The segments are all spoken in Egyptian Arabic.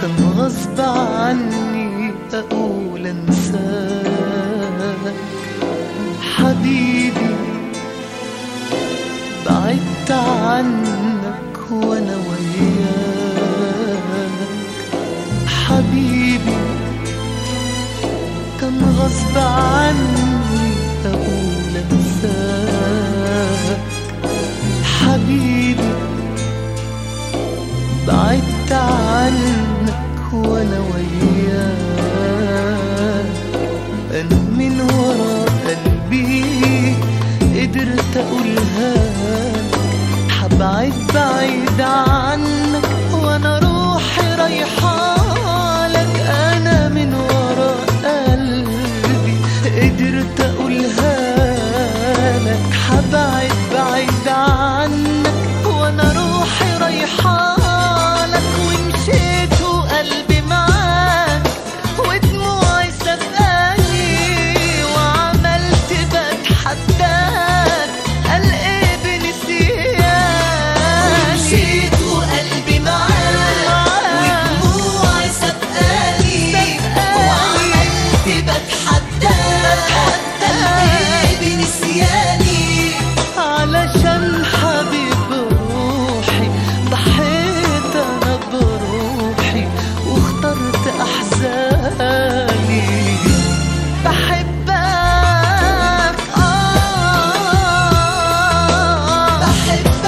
كان غصب عني اقول انساك حبيبي بعدت عنك وانا وياك حبيبي كان غصب عني اقول انساك حبيبي بعدت عنك وانا وياك انا من ورا قلبي قدرت اقولها لك حبعد بعيد عنك وانا روحي رايحه لك انا من ورا قلبي قدرت اقولها لك حبعد بعيد عنك وانا روحي رايحه لك ومشيت وقلبي معاك ودموعي سبقاني وعملت بتحداك قال ايه بنسياني مشيت وقلبي معاك ودموعي سبقالي وعملت بتحداك قلبي بنسياني علشان حبيب روحي ضحيت انا بروحي واخترت احزاني بحبك آه بحبك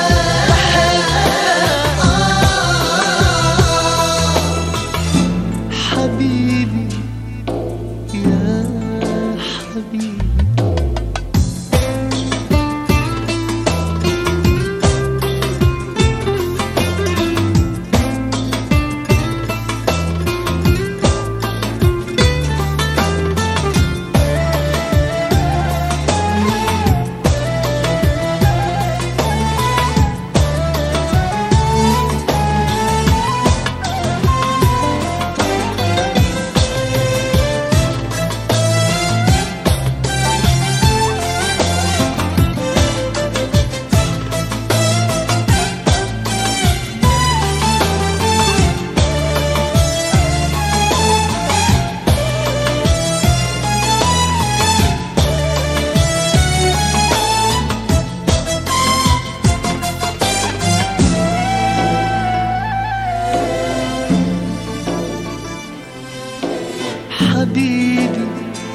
حبيبي يا حبيبي حبيبي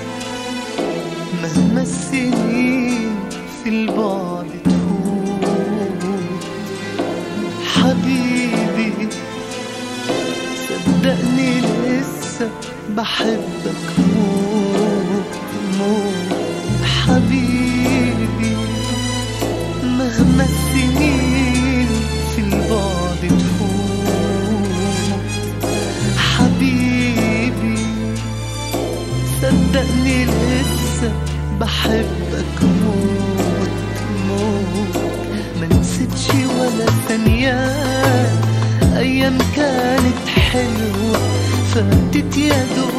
مهما السنين في البعد تهون حبيبي صدقني لسه بحبك موت موت حبيبي مهما السنين في البعد تهون حبيبي صدقني لسه بحبك موت موت ما نسيتش ولا ثانية أيام كانت حلوة فاتت يا دوب